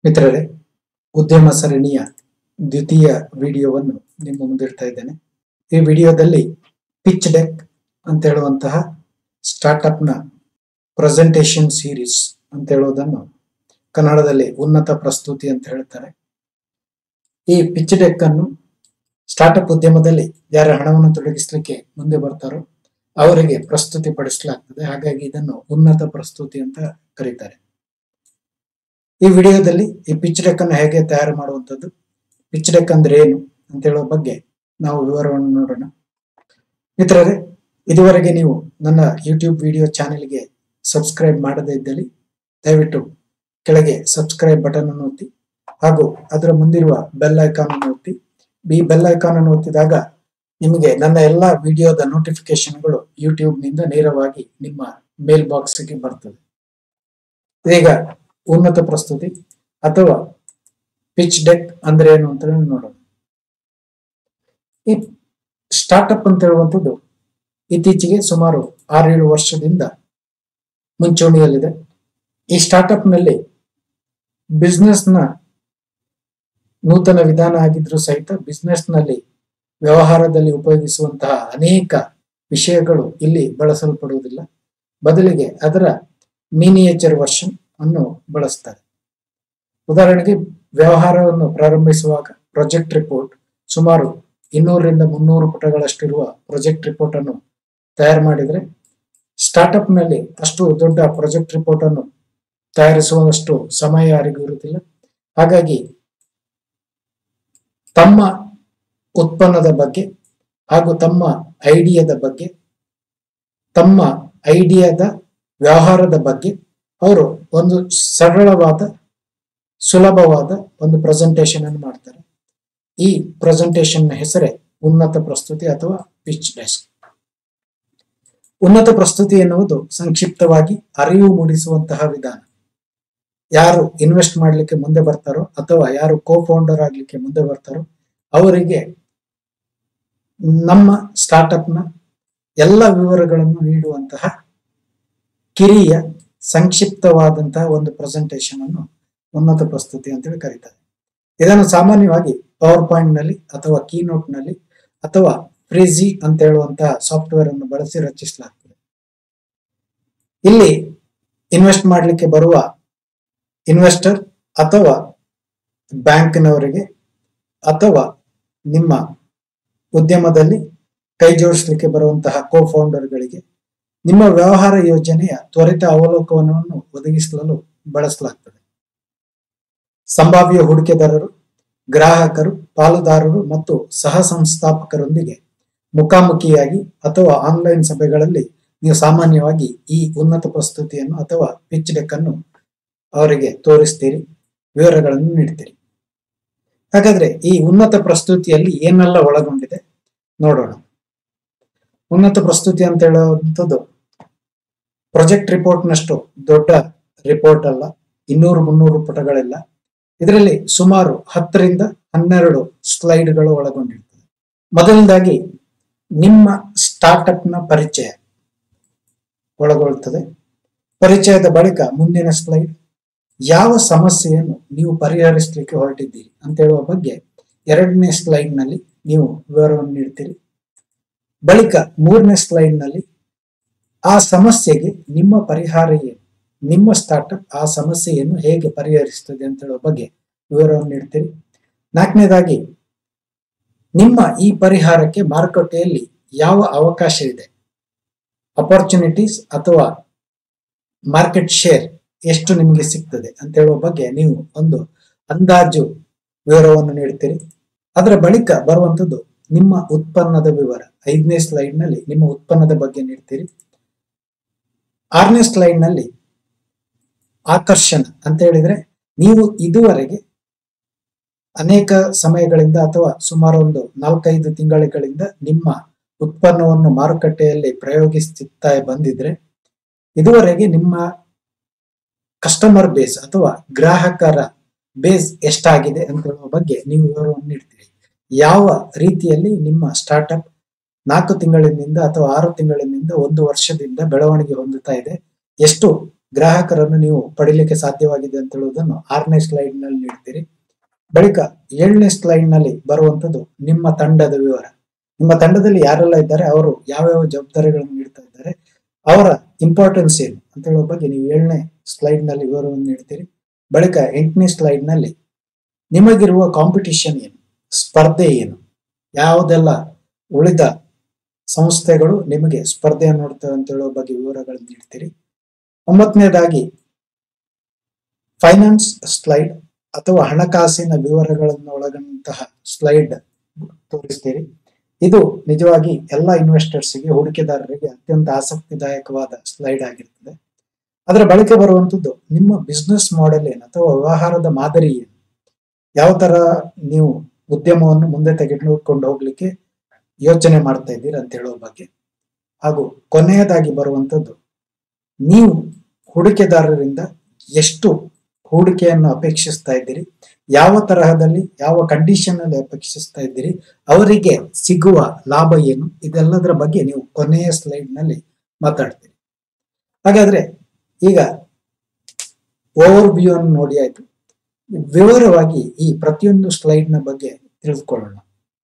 ಮಿತ್ರರೇ ಉದ್ಯಮ ಸರಣಿಯ ದ್ವಿತೀಯ ವಿಡಿಯೋವನ್ನು ನಿಮ್ಮ ಮುಂದಿಡ್ತಾ ಇದ್ದೇನೆ ಈ ವಿಡಿಯೋದಲ್ಲಿ ಪಿಚ್ ಡೆಕ್ ಅಂತ ಹೇಳುವಂತಹ ಸ್ಟಾರ್ಟ್ಅಪ್ನ ಪ್ರೆಸೆಂಟೇಷನ್ ಸೀರೀಸ್ ಅಂತ ಹೇಳುವುದನ್ನು ಕನ್ನಡದಲ್ಲಿ ಉನ್ನತ ಪ್ರಸ್ತುತಿ ಅಂತ ಹೇಳ್ತಾರೆ ಈ ಪಿಚ್ ಡೆಕ್ ಅನ್ನು ಸ್ಟಾರ್ಟ್ಅಪ್ ಉದ್ಯಮದಲ್ಲಿ ಯಾರ ಹಣವನ್ನು ತೊಡಗಿಸಲಿಕ್ಕೆ ಮುಂದೆ ಬರ್ತಾರೋ ಅವರಿಗೆ ಪ್ರಸ್ತುತಿ ಪಡಿಸಲಾಗ್ತದೆ ಹಾಗಾಗಿ ಇದನ್ನು ಉನ್ನತ ಪ್ರಸ್ತುತಿ ಅಂತ ಕರೀತಾರೆ ಈ ವಿಡಿಯೋದಲ್ಲಿ ಈ ಪಿಚ್ ಡೆಕ್ ಅನ್ನು ಹೇಗೆ ತಯಾರು ಮಾಡುವಂಥದ್ದು ಪಿಚ್ ಡೆಕ್ ಅಂದ್ರೆ ಏನು ಅಂತ ಹೇಳುವ ಬಗ್ಗೆ ನಾವು ವಿವರವನ್ನು ನೋಡೋಣ ಮಿತ್ರರೇ ಇದುವರೆಗೆ ನೀವು ನನ್ನ ಯೂಟ್ಯೂಬ್ ವಿಡಿಯೋ ಚಾನೆಲ್ಗೆ ಸಬ್ಸ್ಕ್ರೈಬ್ ಮಾಡದೇ ಇದ್ದಲ್ಲಿ ದಯವಿಟ್ಟು ಕೆಳಗೆ ಸಬ್ಸ್ಕ್ರೈಬ್ ಬಟನ್ ಅನ್ನು ಒತ್ತಿ ಹಾಗೂ ಅದರ ಮುಂದಿರುವ ಬೆಲ್ ಐಕಾನ್ ಅನ್ನು ಒತ್ತಿ ಈ ಬೆಲ್ ಐಕಾನ್ ಅನ್ನು ಒತ್ತಿದಾಗ ನಿಮಗೆ ನನ್ನ ಎಲ್ಲ ವಿಡಿಯೋದ ನೋಟಿಫಿಕೇಶನ್ಗಳು ಯೂಟ್ಯೂಬ್ ನಿಂದ ನೇರವಾಗಿ ನಿಮ್ಮ ಮೇಲ್ ಬಾಕ್ಸ್ಗೆ ಬರ್ತದೆ ಈಗ ಉನ್ನತ ಪ್ರಸ್ತುತಿ ಅಥವಾ ಪಿಚ್ ಡೆಕ್ ಅಂದ್ರೆ ಏನು ಅಂತ ನೋಡೋಣ ಈ ಸ್ಟಾರ್ಟ್ಅಪ್ ಅಂತ ಹೇಳುವಂಥದ್ದು ಇತ್ತೀಚೆಗೆ ಸುಮಾರು ಆರೇಳು ವರ್ಷದಿಂದ ಮುಂಚೂಣಿಯಲ್ಲಿದೆ ಈ ಸ್ಟಾರ್ಟ್ಅಪ್ ನಲ್ಲಿ ಬಿಸ್ನೆಸ್ನ ನೂತನ ವಿಧಾನ ಆಗಿದ್ರೂ ಸಹಿತ ಬಿಸ್ನೆಸ್ ನಲ್ಲಿ ವ್ಯವಹಾರದಲ್ಲಿ ಉಪಯೋಗಿಸುವಂತಹ ಅನೇಕ ವಿಷಯಗಳು ಇಲ್ಲಿ ಬಳಸಲ್ಪಡುವುದಿಲ್ಲ ಬದಲಿಗೆ ಅದರ ಮಿನಿಯೇಚರ್ ವರ್ಷನ್ ಅನ್ನು ಬಳಸ್ತಾರೆ ಉದಾಹರಣೆಗೆ ವ್ಯವಹಾರವನ್ನು ಪ್ರಾರಂಭಿಸುವಾಗ ಪ್ರಾಜೆಕ್ಟ್ ರಿಪೋರ್ಟ್ ಸುಮಾರು ಇನ್ನೂರರಿಂದ ಮುನ್ನೂರು ಪುಟಗಳಷ್ಟಿರುವ ಪ್ರಾಜೆಕ್ಟ್ ರಿಪೋರ್ಟ್ ಅನ್ನು ತಯಾರು ಮಾಡಿದರೆ ಸ್ಟಾರ್ಟ್ಅಪ್ ನಲ್ಲಿ ಅಷ್ಟು ದೊಡ್ಡ ಪ್ರಾಜೆಕ್ಟ್ ರಿಪೋರ್ಟ್ ಅನ್ನು ತಯಾರಿಸುವಷ್ಟು ಸಮಯ ಯಾರಿಗೂ ಇರುವುದಿಲ್ಲ ಹಾಗಾಗಿ ತಮ್ಮ ಉತ್ಪನ್ನದ ಬಗ್ಗೆ ಹಾಗೂ ತಮ್ಮ ಐಡಿಯಾದ ಬಗ್ಗೆ ತಮ್ಮ ಐಡಿಯಾದ ವ್ಯವಹಾರದ ಬಗ್ಗೆ ಅವರು ಒಂದು ಸರಳವಾದ ಸುಲಭವಾದ ಒಂದು ಪ್ರೆಸೆಂಟೇಷನ್ ಅನ್ನು ಮಾಡ್ತಾರೆ ಈ ಪ್ರೆಸೆಂಟೇಷನ್ ಹೆಸರೇ ಉನ್ನತ ಪ್ರಸ್ತುತಿ ಅಥವಾ ಪಿಚ್ ಡೆಸ್ಕ್ ಉನ್ನತ ಪ್ರಸ್ತುತಿ ಎನ್ನುವುದು ಸಂಕ್ಷಿಪ್ತವಾಗಿ ಅರಿವು ಮೂಡಿಸುವಂತಹ ವಿಧಾನ ಯಾರು ಇನ್ವೆಸ್ಟ್ ಮಾಡಲಿಕ್ಕೆ ಮುಂದೆ ಬರ್ತಾರೋ ಅಥವಾ ಯಾರು ಕೋ ಫೌಂಡರ್ ಆಗ್ಲಿಕ್ಕೆ ಮುಂದೆ ಬರ್ತಾರೋ ಅವರಿಗೆ ನಮ್ಮ ಸ್ಟಾರ್ಟ್ಅಪ್ನ ಎಲ್ಲ ವಿವರಗಳನ್ನು ನೀಡುವಂತಹ ಕಿರಿಯ ಸಂಕ್ಷಿಪ್ತವಾದಂತಹ ಒಂದು ಪ್ರೆಸೆಂಟೇಷನ್ ಅನ್ನು ಉನ್ನತ ಪ್ರಸ್ತುತಿ ಅಂತೇಳಿ ಕರೀತಾರೆ ಇದನ್ನು ಸಾಮಾನ್ಯವಾಗಿ ಪವರ್ ಪಾಯಿಂಟ್ ನಲ್ಲಿ ಅಥವಾ ಕೀನೋಟ್ ನಲ್ಲಿ ಅಥವಾ ಫ್ರಿಜಿ ಅಂತ ಹೇಳುವಂತಹ ಸಾಫ್ಟ್ವೇರ್ ಅನ್ನು ಬಳಸಿ ರಚಿಸಲಾಗ್ತದೆ ಇಲ್ಲಿ ಇನ್ವೆಸ್ಟ್ ಮಾಡಲಿಕ್ಕೆ ಬರುವ ಇನ್ವೆಸ್ಟರ್ ಅಥವಾ ಬ್ಯಾಂಕ್ನವರಿಗೆ ಅಥವಾ ನಿಮ್ಮ ಉದ್ಯಮದಲ್ಲಿ ಕೈ ಜೋಡಿಸಲಿಕ್ಕೆ ಬರುವಂತಹ ಕೋ ಫೌಂಡರ್ಗಳಿಗೆ ನಿಮ್ಮ ವ್ಯವಹಾರ ಯೋಜನೆಯ ತ್ವರಿತ ಅವಲೋಕನವನ್ನು ಒದಗಿಸಲು ಬಳಸಲಾಗ್ತದೆ ಸಂಭಾವ್ಯ ಹೂಡಿಕೆದಾರರು ಗ್ರಾಹಕರು ಪಾಲುದಾರರು ಮತ್ತು ಸಹ ಸಂಸ್ಥಾಪಕರೊಂದಿಗೆ ಮುಖಾಮುಖಿಯಾಗಿ ಅಥವಾ ಆನ್ಲೈನ್ ಸಭೆಗಳಲ್ಲಿ ನೀವು ಸಾಮಾನ್ಯವಾಗಿ ಈ ಉನ್ನತ ಪ್ರಸ್ತುತಿಯನ್ನು ಅಥವಾ ಪಿಚ್ ಡೆಕ್ ಅನ್ನು ಅವರಿಗೆ ತೋರಿಸ್ತೀರಿ ವಿವರಗಳನ್ನು ನೀಡ್ತೀರಿ ಹಾಗಾದ್ರೆ ಈ ಉನ್ನತ ಪ್ರಸ್ತುತಿಯಲ್ಲಿ ಏನೆಲ್ಲ ಒಳಗೊಂಡಿದೆ ನೋಡೋಣ ಉನ್ನತ ಪ್ರಸ್ತುತಿ ಅಂತ ಹೇಳುವಂಥದ್ದು ಪ್ರಾಜೆಕ್ಟ್ ರಿಪೋರ್ಟ್ನಷ್ಟು ದೊಡ್ಡ ರಿಪೋರ್ಟ್ ಅಲ್ಲ ಇನ್ನೂರು ಮುನ್ನೂರು ಪುಟಗಳಿಲ್ಲ ಇದರಲ್ಲಿ ಸುಮಾರು ಹತ್ತರಿಂದ ಹನ್ನೆರಡು ಸ್ಲೈಡ್ಗಳು ಒಳಗೊಂಡಿರ್ತದೆ ಮೊದಲನೇದಾಗಿ ನಿಮ್ಮ ಸ್ಟಾರ್ಟ್ಅಪ್ನ ಪರಿಚಯ ಒಳಗೊಳ್ಳುತ್ತದೆ ಪರಿಚಯದ ಬಳಿಕ ಮುಂದಿನ ಸ್ಲೈಡ್ ಯಾವ ಸಮಸ್ಯೆಯನ್ನು ನೀವು ಪರಿಹರಿಸಲಿಕ್ಕೆ ಹೊರಟಿದ್ದೀರಿ ಅಂತ ಹೇಳುವ ಬಗ್ಗೆ ಎರಡನೇ ಸ್ಲೈಡ್ ನಲ್ಲಿ ನೀವು ವಿವರವನ್ನು ನೀಡ್ತೀರಿ ಬಳಿಕ ಮೂರನೇ ಸ್ಲೈಡ್ ನಲ್ಲಿ ಆ ಸಮಸ್ಯೆಗೆ ನಿಮ್ಮ ಪರಿಹಾರ ಏನು ನಿಮ್ಮ ಸ್ಟಾರ್ಟ್ಅಪ್ ಆ ಸಮಸ್ಯೆಯನ್ನು ಹೇಗೆ ಪರಿಹರಿಸುತ್ತದೆ ಅಂತ ಹೇಳುವ ಬಗ್ಗೆ ವಿವರವನ್ನು ನೀಡ್ತೀರಿ ನಾಲ್ಕನೇದಾಗಿ ನಿಮ್ಮ ಈ ಪರಿಹಾರಕ್ಕೆ ಮಾರುಕಟ್ಟೆಯಲ್ಲಿ ಯಾವ ಅವಕಾಶ ಇದೆ ಅಪರ್ಚುನಿಟೀಸ್ ಅಥವಾ ಮಾರ್ಕೆಟ್ ಶೇರ್ ಎಷ್ಟು ನಿಮಗೆ ಸಿಗ್ತದೆ ಅಂತ ಹೇಳುವ ಬಗ್ಗೆ ನೀವು ಒಂದು ಅಂದಾಜು ವಿವರವನ್ನು ನೀಡ್ತೀರಿ ಅದರ ಬಳಿಕ ಬರುವಂಥದ್ದು ನಿಮ್ಮ ಉತ್ಪನ್ನದ ವಿವರ ಐದನೇ ಸ್ಲೈಡ್ ನಲ್ಲಿ ನಿಮ್ಮ ಉತ್ಪನ್ನದ ಬಗ್ಗೆ ನೀಡ್ತೀರಿ ಆರನೇ ಸ್ಲೈಡ್ ನಲ್ಲಿ ಆಕರ್ಷಣ ಅಂತ ಹೇಳಿದ್ರೆ ನೀವು ಇದುವರೆಗೆ ಅನೇಕ ಸಮಯಗಳಿಂದ ಅಥವಾ ಸುಮಾರು ಒಂದು ನಾಲ್ಕೈದು ತಿಂಗಳುಗಳಿಂದ ನಿಮ್ಮ ಉತ್ಪನ್ನವನ್ನು ಮಾರುಕಟ್ಟೆಯಲ್ಲಿ ಪ್ರಯೋಗಿಸುತ್ತಾ ಬಂದಿದ್ರೆ ಇದುವರೆಗೆ ನಿಮ್ಮ ಕಸ್ಟಮರ್ ಬೇಸ್ ಅಥವಾ ಗ್ರಾಹಕರ ಬೇಸ್ ಎಷ್ಟಾಗಿದೆ ಅಂತ ಹೇಳುವ ಬಗ್ಗೆ ನೀವು ವಿವರವನ್ನು ನೀಡ್ತೀರಿ ಯಾವ ರೀತಿಯಲ್ಲಿ ನಿಮ್ಮ ಸ್ಟಾರ್ಟ್ಅಪ್ ನಾಲ್ಕು ತಿಂಗಳಿನಿಂದ ಅಥವಾ ಆರು ತಿಂಗಳಿನಿಂದ ಒಂದು ವರ್ಷದಿಂದ ಬೆಳವಣಿಗೆ ಹೊಂದುತ್ತಾ ಇದೆ ಎಷ್ಟು ಗ್ರಾಹಕರನ್ನು ನೀವು ಪಡಿಲಿಕ್ಕೆ ಸಾಧ್ಯವಾಗಿದೆ ಅಂತ ಹೇಳುವುದನ್ನು ಆರನೇ ಸ್ಲೈಡ್ ನಲ್ಲಿ ನೀಡ್ತೀರಿ ಬಳಿಕ ಏಳನೇ ಸ್ಲೈಡ್ ನಲ್ಲಿ ಬರುವಂತದ್ದು ನಿಮ್ಮ ತಂಡದ ವಿವರ ನಿಮ್ಮ ತಂಡದಲ್ಲಿ ಯಾರೆಲ್ಲ ಇದ್ದಾರೆ ಅವರು ಯಾವ್ಯಾವ ಜವಾಬ್ದಾರಿಗಳನ್ನು ನೀಡ್ತಾ ಇದ್ದಾರೆ ಅವರ ಇಂಪಾರ್ಟೆನ್ಸ್ ಏನು ಅಂತ ಹೇಳುವ ಬಗ್ಗೆ ನೀವು ಏಳನೇ ಸ್ಲೈಡ್ ನಲ್ಲಿ ವಿವರವನ್ನು ನೀಡ್ತೀರಿ ಬಳಿಕ ಎಂಟನೇ ಸ್ಲೈಡ್ ನಲ್ಲಿ ನಿಮಗಿರುವ ಕಾಂಪಿಟಿಷನ್ ಏನು ಸ್ಪರ್ಧೆ ಏನು ಯಾವುದೆಲ್ಲ ಉಳಿದ ಸಂಸ್ಥೆಗಳು ನಿಮಗೆ ಸ್ಪರ್ಧೆಯನ್ನು ನೋಡ್ತವೆ ಅಂತ ಹೇಳುವ ಬಗ್ಗೆ ವಿವರಗಳನ್ನು ನೀಡ್ತೀರಿ ಒಂಬತ್ತನೇದಾಗಿ ಫೈನಾನ್ಸ್ ಸ್ಲೈಡ್ ಅಥವಾ ಹಣಕಾಸಿನ ವಿವರಗಳನ್ನು ಒಳಗೊಂಡಂತಹ ಸ್ಲೈಡ್ ತೋರಿಸ್ತೀರಿ ಇದು ನಿಜವಾಗಿ ಎಲ್ಲ ಇನ್ವೆಸ್ಟರ್ಸ್ಗೆ ಹೂಡಿಕೆದಾರರಿಗೆ ಅತ್ಯಂತ ಆಸಕ್ತಿದಾಯಕವಾದ ಸ್ಲೈಡ್ ಆಗಿರ್ತದೆ ಅದರ ಬಳಕೆ ಬರುವಂತದ್ದು ನಿಮ್ಮ ಬಿಸ್ನೆಸ್ ಮಾಡೆಲ್ ಏನು ಅಥವಾ ವ್ಯವಹಾರದ ಮಾದರಿ ಏನು ಯಾವ ತರ ನೀವು ಉದ್ಯಮವನ್ನು ಮುಂದೆ ತೆಗೆದುಕೊಂಡು ಹೋಗ್ಲಿಕ್ಕೆ ಯೋಚನೆ ಮಾಡ್ತಾ ಇದ್ದೀರಿ ಅಂತ ಹೇಳುವ ಬಗ್ಗೆ ಹಾಗೂ ಕೊನೆಯದಾಗಿ ಬರುವಂತದ್ದು ನೀವು ಹೂಡಿಕೆದಾರರಿಂದ ಎಷ್ಟು ಹೂಡಿಕೆಯನ್ನು ಅಪೇಕ್ಷಿಸ್ತಾ ಇದ್ದೀರಿ ಯಾವ ತರಹದಲ್ಲಿ ಯಾವ ಕಂಡೀಷನ್ ಅಲ್ಲಿ ಅಪೇಕ್ಷಿಸ್ತಾ ಇದ್ದೀರಿ ಅವರಿಗೆ ಸಿಗುವ ಲಾಭ ಏನು ಇದೆಲ್ಲದರ ಬಗ್ಗೆ ನೀವು ಕೊನೆಯ ಸ್ಲೈಡ್ ನಲ್ಲಿ ಮಾತಾಡ್ತೀರಿ ಹಾಗಾದ್ರೆ ಈಗ ಓವರ್ ವ್ಯೂ ಅನ್ನು ನೋಡಿ ಆಯ್ತು ವಿವರವಾಗಿ ಈ ಪ್ರತಿಯೊಂದು ಸ್ಲೈಡ್ ನ ಬಗ್ಗೆ ತಿಳಿದುಕೊಳ್ಳೋಣ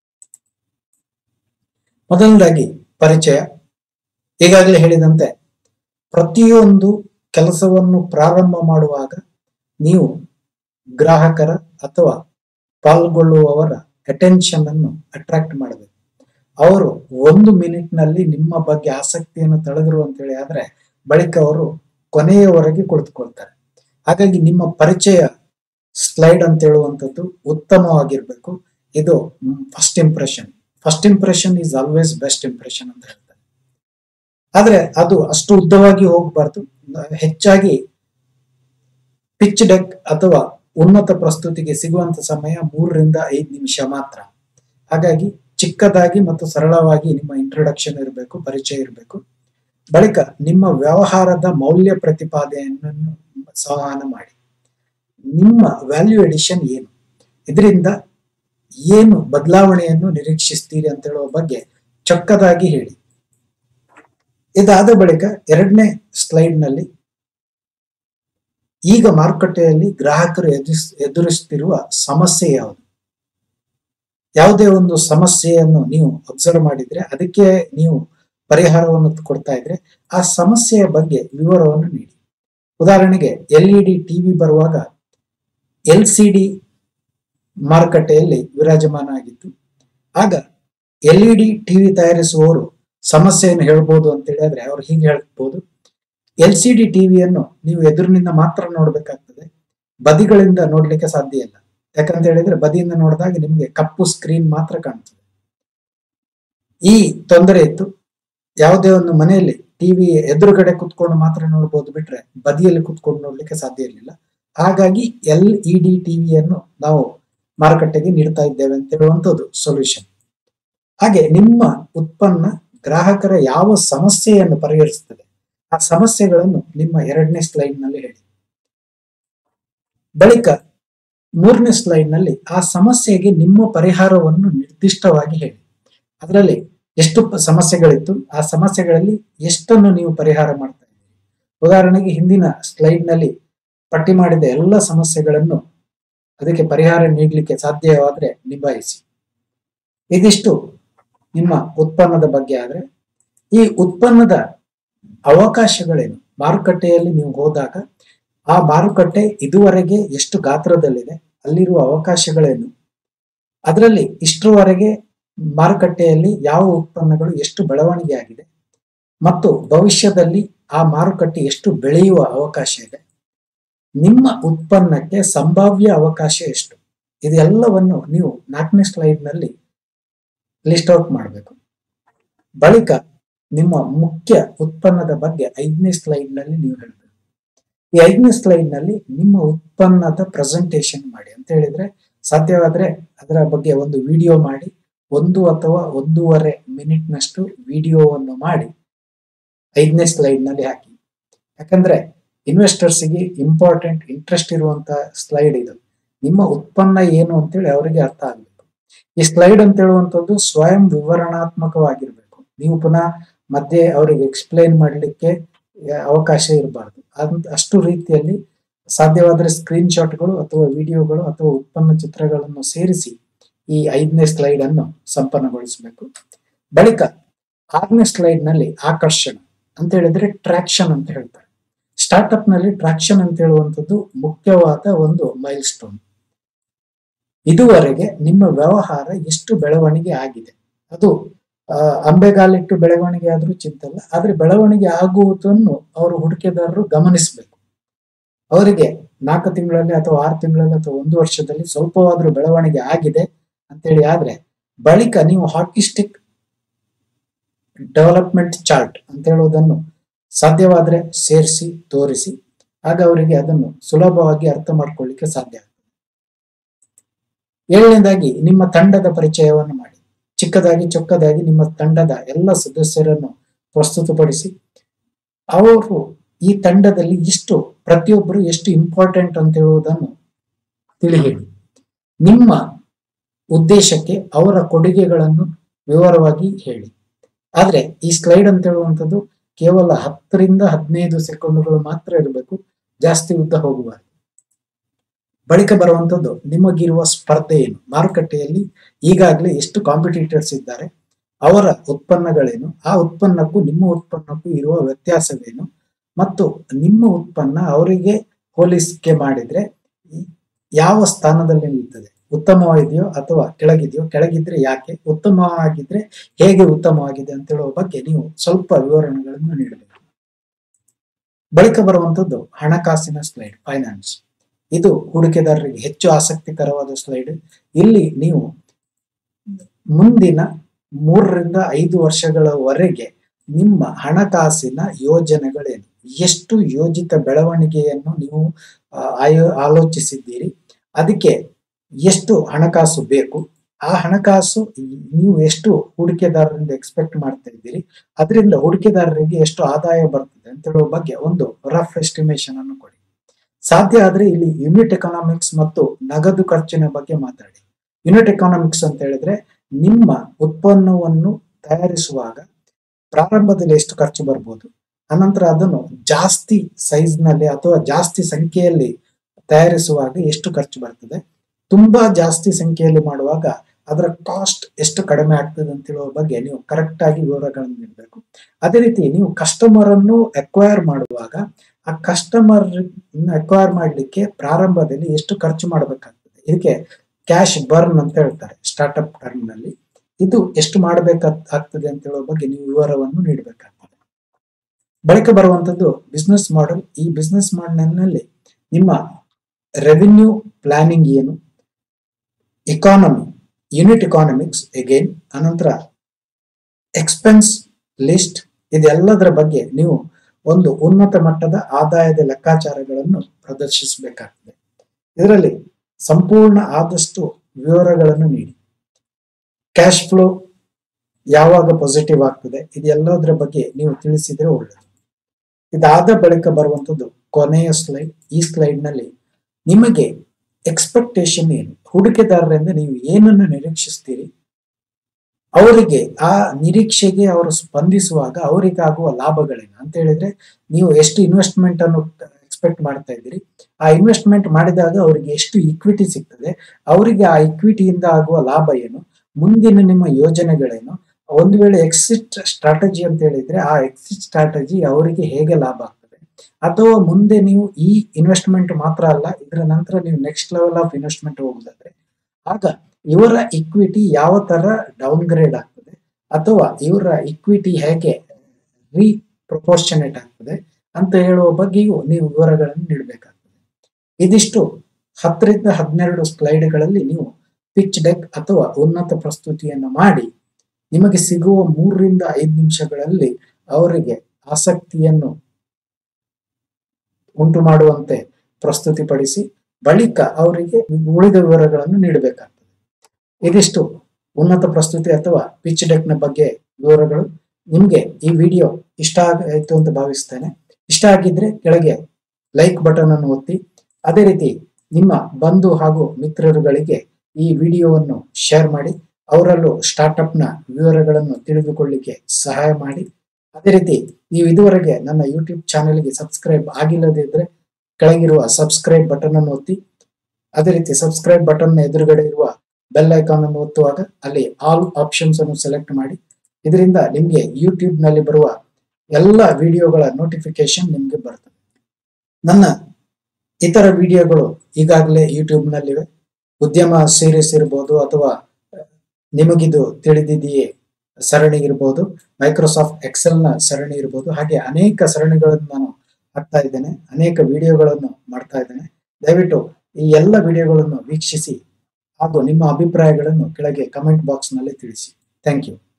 ಮೊದಲನೇದಾಗಿ ಪರಿಚಯ ಈಗಾಗಲೇ ಹೇಳಿದಂತೆ ಪ್ರತಿಯೊಂದು ಕೆಲಸವನ್ನು ಪ್ರಾರಂಭ ಮಾಡುವಾಗ ನೀವು ಗ್ರಾಹಕರ ಅಥವಾ ಪಾಲ್ಗೊಳ್ಳುವವರ ಅಟೆನ್ಷನ್ ಅನ್ನು ಅಟ್ರಾಕ್ಟ್ ಮಾಡಬೇಕು ಅವರು ಒಂದು ಮಿನಿಟ್ ನಲ್ಲಿ ನಿಮ್ಮ ಬಗ್ಗೆ ಆಸಕ್ತಿಯನ್ನು ತಳೆದರು ಅಂತ ಹೇಳಿ ಆದ್ರೆ ಬಳಿಕ ಅವರು ಕೊನೆಯವರೆಗೆ ಕುಳಿತುಕೊಳ್ತಾರೆ ಹಾಗಾಗಿ ನಿಮ್ಮ ಪರಿಚಯ ಸ್ಲೈಡ್ ಅಂತ ಹೇಳುವಂಥದ್ದು ಉತ್ತಮವಾಗಿರ್ಬೇಕು ಇದು first impression first impression is always best impression ಅಂತ ಹೇಳ್ತಾರೆ ಆದ್ರೆ ಅದು ಅಷ್ಟು ಉದ್ದವಾಗಿ ಹೋಗಬಾರ್ದು ಹೆಚ್ಚಾಗಿ ಪಿಚ್ ಡೆಕ್ ಅಥವಾ ಉನ್ನತ ಪ್ರಸ್ತುತಿಗೆ ಸಿಗುವಂತ ಸಮಯ ಮೂರರಿಂದ ಐದು ನಿಮಿಷ ಮಾತ್ರ ಹಾಗಾಗಿ ಚಿಕ್ಕದಾಗಿ ಮತ್ತು ಸರಳವಾಗಿ ನಿಮ್ಮ ಇಂಟ್ರೊಡಕ್ಷನ್ ಇರಬೇಕು ಪರಿಚಯ ಇರಬೇಕು ಬಳಿಕ ನಿಮ್ಮ ವ್ಯವಹಾರದ ಮೌಲ್ಯ ಪ್ರತಿಪಾದನೆಯನ್ನು ಸಂವಹನ ಮಾಡಿ ನಿಮ್ಮ ವ್ಯಾಲ್ಯೂ ಎಡಿಷನ್ ಏನು ಇದರಿಂದ ಏನು ಬದಲಾವಣೆಯನ್ನು ನಿರೀಕ್ಷಿಸ್ತೀರಿ ಅಂತ ಹೇಳುವ ಬಗ್ಗೆ ಚೊಕ್ಕದಾಗಿ ಹೇಳಿ ಇದಾದ ಬಳಿಕ ಎರಡನೇ ಸ್ಲೈಡ್ ನಲ್ಲಿ ಈಗ ಮಾರುಕಟ್ಟೆಯಲ್ಲಿ ಗ್ರಾಹಕರು ಎದುರಿಸ್ ಎದುರಿಸುತ್ತಿರುವ ಸಮಸ್ಯೆ ಯಾವುದು ಯಾವುದೇ ಒಂದು ಸಮಸ್ಯೆಯನ್ನು ನೀವು ಅಬ್ಸರ್ವ್ ಮಾಡಿದ್ರೆ ಅದಕ್ಕೆ ನೀವು ಪರಿಹಾರವನ್ನು ಕೊಡ್ತಾ ಇದ್ರೆ ಆ ಸಮಸ್ಯೆಯ ಬಗ್ಗೆ ವಿವರವನ್ನು ನೀಡಿ ಉದಾಹರಣೆಗೆ ಎಲ್ ಇ ಡಿ ಟಿವಿ ಬರುವಾಗ ಎಲ್ ಸಿ ಡಿ ಮಾರುಕಟ್ಟೆಯಲ್ಲಿ ವಿರಾಜಮಾನ ಆಗಿತ್ತು ಆಗ ಎಲ್ ಇ ಡಿ ಟಿವಿ ತಯಾರಿಸುವವರು ಸಮಸ್ಯೆಯನ್ನು ಹೇಳ್ಬೋದು ಅಂತ ಹೇಳಿದ್ರೆ ಅವ್ರು ಹೀಗೆ ಹೇಳ್ಬೋದು ಎಲ್ ಸಿ ಡಿ ಟಿವಿಯನ್ನು ನೀವು ಎದುರಿನಿಂದ ಮಾತ್ರ ನೋಡ್ಬೇಕಾಗ್ತದೆ ಬದಿಗಳಿಂದ ನೋಡ್ಲಿಕ್ಕೆ ಸಾಧ್ಯ ಇಲ್ಲ ಯಾಕಂತ ಹೇಳಿದ್ರೆ ಬದಿಯಿಂದ ನೋಡಿದಾಗ ನಿಮಗೆ ಕಪ್ಪು ಸ್ಕ್ರೀನ್ ಮಾತ್ರ ಕಾಣ್ತದೆ ಈ ತೊಂದರೆ ಇತ್ತು ಯಾವುದೇ ಒಂದು ಮನೆಯಲ್ಲಿ ಟಿವಿ ಎದುರುಗಡೆ ಕುತ್ಕೊಂಡು ಮಾತ್ರ ನೋಡ್ಬೋದು ಬಿಟ್ರೆ ಬದಿಯಲ್ಲಿ ಕುತ್ಕೊಂಡು ನೋಡ್ಲಿಕ್ಕೆ ಸಾಧ್ಯ ಇರಲಿಲ್ಲ ಹಾಗಾಗಿ ಎಲ್ ಇ ಡಿ ಟಿವಿಯನ್ನು ನಾವು ಮಾರುಕಟ್ಟೆಗೆ ನೀಡ್ತಾ ಇದ್ದೇವೆ ಅಂತ ಹೇಳುವಂಥದ್ದು ಸೊಲ್ಯೂಷನ್ ಹಾಗೆ ನಿಮ್ಮ ಉತ್ಪನ್ನ ಗ್ರಾಹಕರ ಯಾವ ಸಮಸ್ಯೆಯನ್ನು ಪರಿಹರಿಸುತ್ತದೆ ಆ ಸಮಸ್ಯೆಗಳನ್ನು ನಿಮ್ಮ ಎರಡನೇ ಸ್ಲೈಡ್ ನಲ್ಲಿ ಹೇಳಿ ಬಳಿಕ ಮೂರನೇ ಸ್ಲೈಡ್ ನಲ್ಲಿ ಆ ಸಮಸ್ಯೆಗೆ ನಿಮ್ಮ ಪರಿಹಾರವನ್ನು ನಿರ್ದಿಷ್ಟವಾಗಿ ಹೇಳಿ ಅದರಲ್ಲಿ ಎಷ್ಟು ಸಮಸ್ಯೆಗಳಿತ್ತು ಆ ಸಮಸ್ಯೆಗಳಲ್ಲಿ ಎಷ್ಟನ್ನು ನೀವು ಪರಿಹಾರ ಮಾಡ್ತಾ ಇದ್ದೀರಿ ಉದಾಹರಣೆಗೆ ಹಿಂದಿನ ಸ್ಲೈಡ್ ನಲ್ಲಿ ಪಟ್ಟಿ ಮಾಡಿದ ಎಲ್ಲ ಸಮಸ್ಯೆಗಳನ್ನು ಅದಕ್ಕೆ ಪರಿಹಾರ ನೀಡಲಿಕ್ಕೆ ಸಾಧ್ಯವಾದ್ರೆ ನಿಭಾಯಿಸಿ ಇದಿಷ್ಟು ನಿಮ್ಮ ಉತ್ಪನ್ನದ ಬಗ್ಗೆ ಆದ್ರೆ ಈ ಉತ್ಪನ್ನದ ಅವಕಾಶಗಳೇನು ಮಾರುಕಟ್ಟೆಯಲ್ಲಿ ನೀವು ಹೋದಾಗ ಆ ಮಾರುಕಟ್ಟೆ ಇದುವರೆಗೆ ಎಷ್ಟು ಗಾತ್ರದಲ್ಲಿದೆ ಅಲ್ಲಿರುವ ಅವಕಾಶಗಳೇನು ಅದರಲ್ಲಿ ಇಷ್ಟರವರೆಗೆ ಮಾರುಕಟ್ಟೆಯಲ್ಲಿ ಯಾವ ಉತ್ಪನ್ನಗಳು ಎಷ್ಟು ಬೆಳವಣಿಗೆ ಆಗಿದೆ ಮತ್ತು ಭವಿಷ್ಯದಲ್ಲಿ ಆ ಮಾರುಕಟ್ಟೆ ಎಷ್ಟು ಬೆಳೆಯುವ ಅವಕಾಶ ಇದೆ ನಿಮ್ಮ ಉತ್ಪನ್ನಕ್ಕೆ ಸಂಭಾವ್ಯ ಅವಕಾಶ ಎಷ್ಟು ಇದೆಲ್ಲವನ್ನು ನೀವು ನಾಲ್ಕನೇ ಸ್ಲೈಡ್ ನಲ್ಲಿ ಲಿಸ್ಟ್ ಔಟ್ ಮಾಡಬೇಕು ಬಳಿಕ ನಿಮ್ಮ ಮುಖ್ಯ ಉತ್ಪನ್ನದ ಬಗ್ಗೆ ಐದನೇ ಸ್ಲೈಡ್ ನಲ್ಲಿ ನೀವು ಹೇಳಬೇಕು ಈ ಐದನೇ ಸ್ಲೈಡ್ ನಲ್ಲಿ ನಿಮ್ಮ ಉತ್ಪನ್ನದ ಪ್ರೆಸೆಂಟೇಶನ್ ಮಾಡಿ ಅಂತ ಹೇಳಿದ್ರೆ ಸಾಧ್ಯವಾದ್ರೆ ಅದರ ಬಗ್ಗೆ ಒಂದು ವಿಡಿಯೋ ಮಾಡಿ ಒಂದು ಅಥವಾ ಒಂದೂವರೆ ಮಿನಿಟ್ ನಷ್ಟು ವಿಡಿಯೋವನ್ನು ಮಾಡಿ ಐದನೇ ಸ್ಲೈಡ್ ನಲ್ಲಿ ಹಾಕಿ ಯಾಕಂದ್ರೆ ಇನ್ವೆಸ್ಟರ್ಸ್ಗೆ ಇಂಪಾರ್ಟೆಂಟ್ ಇಂಟ್ರೆಸ್ಟ್ ಇರುವಂತಹ ಸ್ಲೈಡ್ ಇದು ನಿಮ್ಮ ಉತ್ಪನ್ನ ಏನು ಅಂತೇಳಿ ಅವರಿಗೆ ಅರ್ಥ ಆಗ್ಬೇಕು ಈ ಸ್ಲೈಡ್ ಅಂತ ಹೇಳುವಂಥದ್ದು ಸ್ವಯಂ ವಿವರಣಾತ್ಮಕವಾಗಿರ್ಬೇಕು ನೀವು ಪುನಃ ಮಧ್ಯೆ ಅವರಿಗೆ ಎಕ್ಸ್ಪ್ಲೈನ್ ಮಾಡಲಿಕ್ಕೆ ಅವಕಾಶ ಇರಬಾರ್ದು ಅಂತ ಅಷ್ಟು ರೀತಿಯಲ್ಲಿ ಸಾಧ್ಯವಾದರೆ ಸ್ಕ್ರೀನ್ ಶಾಟ್ಗಳು ಅಥವಾ ವಿಡಿಯೋಗಳು ಅಥವಾ ಉತ್ಪನ್ನ ಚಿತ್ರಗಳನ್ನು ಸೇರಿಸಿ ಈ ಐದನೇ ಸ್ಲೈಡ್ ಅನ್ನು ಸಂಪನ್ನಗೊಳಿಸಬೇಕು ಬಳಿಕ ಆರನೇ ಸ್ಲೈಡ್ ನಲ್ಲಿ ಆಕರ್ಷಣ ಅಂತ ಹೇಳಿದ್ರೆ ಟ್ರಾಕ್ಷನ್ ಅಂತ ಹೇಳ್ತಾರೆ ಸ್ಟಾರ್ಟ್ಅಪ್ ನಲ್ಲಿ ಟ್ರಾಕ್ಷನ್ ಅಂತ ಹೇಳುವಂಥದ್ದು ಮುಖ್ಯವಾದ ಒಂದು ಮೈಲ್ ಸ್ಟೋನ್ ಇದುವರೆಗೆ ನಿಮ್ಮ ವ್ಯವಹಾರ ಎಷ್ಟು ಬೆಳವಣಿಗೆ ಆಗಿದೆ ಅದು ಆ, ಅಂಬೆಗಾಲಿಟ್ಟು ಬೆಳವಣಿಗೆ ಆದ್ರೂ ಚಿಂತಲ್ಲ ಆದ್ರೆ ಬೆಳವಣಿಗೆ ಆಗುವುದನ್ನು ಅವರು ಹೂಡಿಕೆದಾರರು ಗಮನಿಸಬೇಕು ಅವರಿಗೆ ನಾಲ್ಕು ತಿಂಗಳಲ್ಲಿ ಅಥವಾ ಆರು ತಿಂಗಳಲ್ಲಿ ಅಥವಾ ಒಂದು ವರ್ಷದಲ್ಲಿ ಸ್ವಲ್ಪವಾದ್ರೂ ಬೆಳವಣಿಗೆ ಆಗಿದೆ ಅಂತೇಳಿ ಆದ್ರೆ ಬಳಿಕ ನೀವು ಹಾಕಿ ಸ್ಟಿಕ್ ಡೆವಲಪ್ಮೆಂಟ್ ಚಾರ್ಟ್ ಅಂತ ಹೇಳುವುದನ್ನು ಸಾಧ್ಯವಾದ್ರೆ ಸೇರಿಸಿ ತೋರಿಸಿ ಆಗ ಅವರಿಗೆ ಅದನ್ನು ಸುಲಭವಾಗಿ ಅರ್ಥ ಮಾಡ್ಕೊಳ್ಳಿಕ್ಕೆ ಸಾಧ್ಯ ಆಗ್ತದೆ ಏಳನೇದಾಗಿ ನಿಮ್ಮ ತಂಡದ ಪರಿಚಯವನ್ನು ಮಾಡಿ ಚಿಕ್ಕದಾಗಿ ಚೊಕ್ಕದಾಗಿ ನಿಮ್ಮ ತಂಡದ ಎಲ್ಲ ಸದಸ್ಯರನ್ನು ಪ್ರಸ್ತುತಪಡಿಸಿ ಅವರು ಈ ತಂಡದಲ್ಲಿ ಎಷ್ಟು ಪ್ರತಿಯೊಬ್ಬರು ಎಷ್ಟು ಇಂಪಾರ್ಟೆಂಟ್ ಅಂತ ಹೇಳುವುದನ್ನು ತಿಳಿ ಹೇಳಿ ನಿಮ್ಮ ಉದ್ದೇಶಕ್ಕೆ ಅವರ ಕೊಡುಗೆಗಳನ್ನು ವಿವರವಾಗಿ ಹೇಳಿ ಆದ್ರೆ ಈ ಸ್ಲೈಡ್ ಅಂತ ಹೇಳುವಂಥದ್ದು ಕೇವಲ ಹತ್ತರಿಂದ ಹದಿನೈದು ಸೆಕೆಂಡುಗಳು ಮಾತ್ರ ಇರಬೇಕು ಜಾಸ್ತಿ ಉದ್ದ ಹೋಗಬಾರದು ಬಳಿಕ ಬರುವಂಥದ್ದು ನಿಮಗಿರುವ ಸ್ಪರ್ಧೆ ಏನು ಮಾರುಕಟ್ಟೆಯಲ್ಲಿ ಈಗಾಗಲೇ ಎಷ್ಟು ಕಾಂಪಿಟೇಟರ್ಸ್ ಇದ್ದಾರೆ ಅವರ ಉತ್ಪನ್ನಗಳೇನು ಆ ಉತ್ಪನ್ನಕ್ಕೂ ನಿಮ್ಮ ಉತ್ಪನ್ನಕ್ಕೂ ಇರುವ ವ್ಯತ್ಯಾಸವೇನು ಮತ್ತು ನಿಮ್ಮ ಉತ್ಪನ್ನ ಅವರಿಗೆ ಹೋಲಿಕೆ ಮಾಡಿದ್ರೆ ಯಾವ ಸ್ಥಾನದಲ್ಲಿ ನಿಲ್ತದೆ ಉತ್ತಮವಾಗಿದೆಯೋ ಅಥವಾ ಕೆಳಗಿದೆಯೋ ಕೆಳಗಿದ್ರೆ ಯಾಕೆ ಉತ್ತಮವಾಗಿದ್ರೆ ಹೇಗೆ ಉತ್ತಮವಾಗಿದೆ ಅಂತ ಹೇಳುವ ಬಗ್ಗೆ ನೀವು ಸ್ವಲ್ಪ ವಿವರಣೆಗಳನ್ನು ನೀಡಬೇಕು ಬಳಿಕ ಬರುವಂತದ್ದು ಹಣಕಾಸಿನ ಸ್ಲೈಡ್ ಫೈನಾನ್ಸ್ ಇದು ಹೂಡಿಕೆದಾರರಿಗೆ ಹೆಚ್ಚು ಆಸಕ್ತಿಕರವಾದ ಸ್ಲೈಡ್ ಇಲ್ಲಿ ನೀವು ಮುಂದಿನ ಮೂರರಿಂದ ಐದು ವರ್ಷಗಳವರೆಗೆ ನಿಮ್ಮ ಹಣಕಾಸಿನ ಯೋಜನೆಗಳೇನು ಎಷ್ಟು ಯೋಜಿತ ಬೆಳವಣಿಗೆಯನ್ನು ನೀವು ಆ, ಆಯೋ ಆಲೋಚಿಸಿದ್ದೀರಿ ಅದಕ್ಕೆ ಎಷ್ಟು ಹಣಕಾಸು ಬೇಕು ಆ ಹಣಕಾಸು ನೀವು ಎಷ್ಟು ಹೂಡಿಕೆದಾರರಿಂದ ಎಕ್ಸ್ಪೆಕ್ಟ್ ಮಾಡ್ತಾ ಇದ್ದೀರಿ ಅದರಿಂದ ಹೂಡಿಕೆದಾರರಿಗೆ ಎಷ್ಟು ಆದಾಯ ಬರ್ತದೆ ಅಂತ ಹೇಳುವ ಬಗ್ಗೆ ಒಂದು ರಫ್ ಎಸ್ಟಿಮೇಶನ್ ಅನ್ನು ಕೊಡಿ ಸಾಧ್ಯ ಆದ್ರೆ ಇಲ್ಲಿ ಯೂನಿಟ್ ಎಕನಾಮಿಕ್ಸ್ ಮತ್ತು ನಗದು ಖರ್ಚಿನ ಬಗ್ಗೆ ಮಾತಾಡಿ ಯೂನಿಟ್ ಎಕನಾಮಿಕ್ಸ್ ಅಂತ ಹೇಳಿದ್ರೆ ನಿಮ್ಮ ಉತ್ಪನ್ನವನ್ನು ತಯಾರಿಸುವಾಗ ಪ್ರಾರಂಭದಲ್ಲಿ ಎಷ್ಟು ಖರ್ಚು ಬರ್ಬೋದು ಅನಂತರ ಅದನ್ನು ಜಾಸ್ತಿ ಸೈಜ್ ನಲ್ಲಿ ಅಥವಾ ಜಾಸ್ತಿ ಸಂಖ್ಯೆಯಲ್ಲಿ ತಯಾರಿಸುವಾಗ ಎಷ್ಟು ಖರ್ಚು ಬರ್ತದೆ ತುಂಬಾ ಜಾಸ್ತಿ ಸಂಖ್ಯೆಯಲ್ಲಿ ಮಾಡುವಾಗ ಅದರ ಕಾಸ್ಟ್ ಎಷ್ಟು ಕಡಿಮೆ ಆಗ್ತದೆ ಅಂತ ಹೇಳುವ ಬಗ್ಗೆ ನೀವು ಕರೆಕ್ಟ್ ಆಗಿ ವಿವರಗಳನ್ನು ನೀಡಬೇಕು ಅದೇ ರೀತಿ ನೀವು ಕಸ್ಟಮರ್ ಅನ್ನು ಅಕ್ವೈರ್ ಮಾಡುವಾಗ ಆ ಕಸ್ಟಮರ್ ಅಕ್ವೈರ್ ಮಾಡಲಿಕ್ಕೆ ಪ್ರಾರಂಭದಲ್ಲಿ ಎಷ್ಟು ಖರ್ಚು ಮಾಡಬೇಕಾಗ್ತದೆ ಇದಕ್ಕೆ ಕ್ಯಾಶ್ ಬರ್ನ್ ಅಂತ ಹೇಳ್ತಾರೆ ಸ್ಟಾರ್ಟ್ಅಪ್ ಟರ್ಮ್ ನಲ್ಲಿ ಇದು ಎಷ್ಟು ಮಾಡಬೇಕಾಗ್ತದೆ ಅಂತ ಹೇಳುವ ಬಗ್ಗೆ ನೀವು ವಿವರವನ್ನು ನೀಡಬೇಕಾಗ್ತದೆ ಬಳಿಕ ಬರುವಂತದ್ದು ಬಿಸ್ನೆಸ್ ಮಾಡೆಲ್ ಈ ಬಿಸ್ನೆಸ್ ಮಾಡೆಲ್ನಲ್ಲಿ ನಿಮ್ಮ ರೆವಿನ್ಯೂ ಪ್ಲಾನಿಂಗ್ ಏನು ಎಕಾನಮಿ ಯೂನಿಟ್ ಎಕಾನಮಿಕ್ಸ್ ಅಗೈನ್ ಅನಂತರ ಎಕ್ಸ್ಪೆನ್ಸ್ ಲಿಸ್ಟ್ ಇದೆಲ್ಲದರ ಬಗ್ಗೆ ನೀವು ಒಂದು ಉನ್ನತ ಮಟ್ಟದ ಆದಾಯದ ಲೆಕ್ಕಾಚಾರಗಳನ್ನು ಪ್ರದರ್ಶಿಸಬೇಕಾಗ್ತದೆ ಇದರಲ್ಲಿ ಸಂಪೂರ್ಣ ಆದಷ್ಟು ವಿವರಗಳನ್ನು ನೀಡಿ ಕ್ಯಾಶ್ ಫ್ಲೋ ಯಾವಾಗ ಪಾಸಿಟಿವ್ ಆಗ್ತದೆ ಇದೆಲ್ಲದರ ಬಗ್ಗೆ ನೀವು ತಿಳಿಸಿದ್ರೆ ಒಳ್ಳೆಯದು ಇದಾದ ಬಳಿಕ ಬರುವಂತದ್ದು ಕೊನೆಯ ಸ್ಲೈಡ್ ಈ ಸ್ಲೈಡ್ ನಲ್ಲಿ ನಿಮಗೆ ಎಕ್ಸ್ಪೆಕ್ಟೇಷನ್ ಏನು ಹೂಡಿಕೆದಾರರಿಂದ ನೀವು ಏನನ್ನು ನಿರೀಕ್ಷಿಸ್ತೀರಿ ಅವರಿಗೆ ಆ ನಿರೀಕ್ಷೆಗೆ ಅವರು ಸ್ಪಂದಿಸುವಾಗ ಅವರಿಗಾಗುವ ಲಾಭಗಳೇನು ಅಂತ ಹೇಳಿದ್ರೆ ನೀವು ಎಷ್ಟು ಇನ್ವೆಸ್ಟ್ಮೆಂಟ್ ಅನ್ನು ಎಕ್ಸ್ಪೆಕ್ಟ್ ಮಾಡ್ತಾ ಇದ್ದೀರಿ ಆ ಇನ್ವೆಸ್ಟ್ಮೆಂಟ್ ಮಾಡಿದಾಗ ಅವರಿಗೆ ಎಷ್ಟು ಇಕ್ವಿಟಿ ಸಿಗ್ತದೆ ಅವರಿಗೆ ಆ ಇಕ್ವಿಟಿಯಿಂದ ಆಗುವ ಲಾಭ ಏನು ಮುಂದಿನ ನಿಮ್ಮ ಯೋಜನೆಗಳೇನು ಒಂದು ವೇಳೆ ಎಕ್ಸಿಟ್ ಸ್ಟ್ರಾಟಜಿ ಅಂತ ಹೇಳಿದ್ರೆ ಆ ಎಕ್ಸಿಟ್ ಸ್ಟ್ರಾಟಜಿ ಅವರಿಗೆ ಹೇಗೆ ಲಾಭ ಆಗ್ತದೆ ಅಥವಾ ಮುಂದೆ ನೀವು ಈ ಇನ್ವೆಸ್ಟ್ಮೆಂಟ್ ಮಾತ್ರ ಅಲ್ಲ ಇದರ ನಂತರ ನೀವು ನೆಕ್ಸ್ಟ್ ಲೆವೆಲ್ ಆಫ್ ಇನ್ವೆಸ್ಟ್ಮೆಂಟ್ ಹೋಗುದಾದ್ರೆ ಆಗ ಇವರ ಇಕ್ವಿಟಿ ಯಾವ ತರ ಡೌನ್ ಗ್ರೇಡ್ ಆಗ್ತದೆ ಅಥವಾ ಇವರ ಇಕ್ವಿಟಿ ಹೇಗೆ ರೀ ಪ್ರಪೋರ್ಷನೇಟ್ ಆಗ್ತದೆ ಅಂತ ಹೇಳುವ ಬಗ್ಗೆಯೂ ನೀವು ವಿವರಗಳನ್ನು ನೀಡಬೇಕಾಗ್ತದೆ ಇದಿಷ್ಟು ಹತ್ತರಿಂದ ಹನ್ನೆರಡು ಸ್ಲೈಡ್ಗಳಲ್ಲಿ ನೀವು ಪಿಚ್ ಡೆಕ್ ಅಥವಾ ಉನ್ನತ ಪ್ರಸ್ತುತಿಯನ್ನು ಮಾಡಿ ನಿಮಗೆ ಸಿಗುವ ಮೂರರಿಂದ ಐದು ನಿಮಿಷಗಳಲ್ಲಿ ಅವರಿಗೆ ಆಸಕ್ತಿಯನ್ನು ಉಂಟು ಮಾಡುವಂತೆ ಪ್ರಸ್ತುತಿಪಡಿಸಿ ಬಳಿಕ ಅವರಿಗೆ ಉಳಿದ ವಿವರಗಳನ್ನು ನೀಡಬೇಕಾಗ್ತದೆ ಇದಿಷ್ಟು ಉನ್ನತ ಪ್ರಸ್ತುತಿ ಅಥವಾ ಪಿಚ್ ಡೆಕ್ ನ ಬಗ್ಗೆ ವಿವರಗಳು ನಿಮ್ಗೆ ಈ ವಿಡಿಯೋ ಇಷ್ಟ ಆಯಿತು ಅಂತ ಭಾವಿಸ್ತೇನೆ ಇಷ್ಟ ಆಗಿದ್ರೆ ಕೆಳಗೆ ಲೈಕ್ ಬಟನ್ ಅನ್ನು ಒತ್ತಿ ಅದೇ ರೀತಿ ನಿಮ್ಮ ಬಂಧು ಹಾಗೂ ಮಿತ್ರರುಗಳಿಗೆ ಈ ವಿಡಿಯೋವನ್ನು ಶೇರ್ ಮಾಡಿ ಅವರಲ್ಲೂ ಸ್ಟಾರ್ಟ್ಅಪ್ ನ ವಿವರಗಳನ್ನು ತಿಳಿದುಕೊಳ್ಳಿಕ್ಕೆ ಸಹಾಯ ಮಾಡಿ ಅದೇ ರೀತಿ ನೀವು ಇದುವರೆಗೆ ನನ್ನ ಯೂಟ್ಯೂಬ್ ಚಾನೆಲ್ಗೆ ಸಬ್ಸ್ಕ್ರೈಬ್ ಆಗಿಲ್ಲದಿದ್ರೆ ಕೆಳಗಿರುವ ಸಬ್ಸ್ಕ್ರೈಬ್ ಬಟನ್ ಅನ್ನು ಒತ್ತಿ ಅದೇ ರೀತಿ ಸಬ್ಸ್ಕ್ರೈಬ್ ಬಟನ್ ಎದುರುಗಡೆ ಇರುವ ಬೆಲ್ ಐಕಾನ್ ಅನ್ನು ಒತ್ತುವಾಗ ಅಲ್ಲಿ ಆಲ್ ಆಪ್ಷನ್ಸ್ ಅನ್ನು ಸೆಲೆಕ್ಟ್ ಮಾಡಿ ಇದರಿಂದ ನಿಮಗೆ ಯೂಟ್ಯೂಬ್ ನಲ್ಲಿ ಬರುವ ಎಲ್ಲ ವಿಡಿಯೋಗಳ ನೋಟಿಫಿಕೇಶನ್ ನಿಮಗೆ ಬರ್ತದೆ ನನ್ನ ಇತರ ವಿಡಿಯೋಗಳು ಈಗಾಗಲೇ ಯೂಟ್ಯೂಬ್ ನಲ್ಲಿವೆ ಉದ್ಯಮ ಸೀರೀಸ್ ಇರ್ಬೋದು ಅಥವಾ ನಿಮಗಿದು ತಿಳಿದಿದೆಯೇ ಸರಣಿ ಇರ್ಬೋದು ಮೈಕ್ರೋಸಾಫ್ಟ್ ಎಕ್ಸೆಲ್ ನ ಸರಣಿ ಇರ್ಬೋದು ಹಾಗೆ ಅನೇಕ ಸರಣಿಗಳನ್ನು ನಾನು ಹಾಕ್ತಾ ಇದ್ದೇನೆ ಅನೇಕ ವಿಡಿಯೋಗಳನ್ನು ಮಾಡ್ತಾ ಇದ್ದೇನೆ ದಯವಿಟ್ಟು ಈ ಎಲ್ಲ ವಿಡಿಯೋಗಳನ್ನು ವೀಕ್ಷಿಸಿ ಹಾಗೂ ನಿಮ್ಮ ಅಭಿಪ್ರಾಯಗಳನ್ನು ಕೆಳಗೆ ಕಮೆಂಟ್ ಬಾಕ್ಸ್ ನಲ್ಲಿ ತಿಳಿಸಿ ಥ್ಯಾಂಕ್ ಯು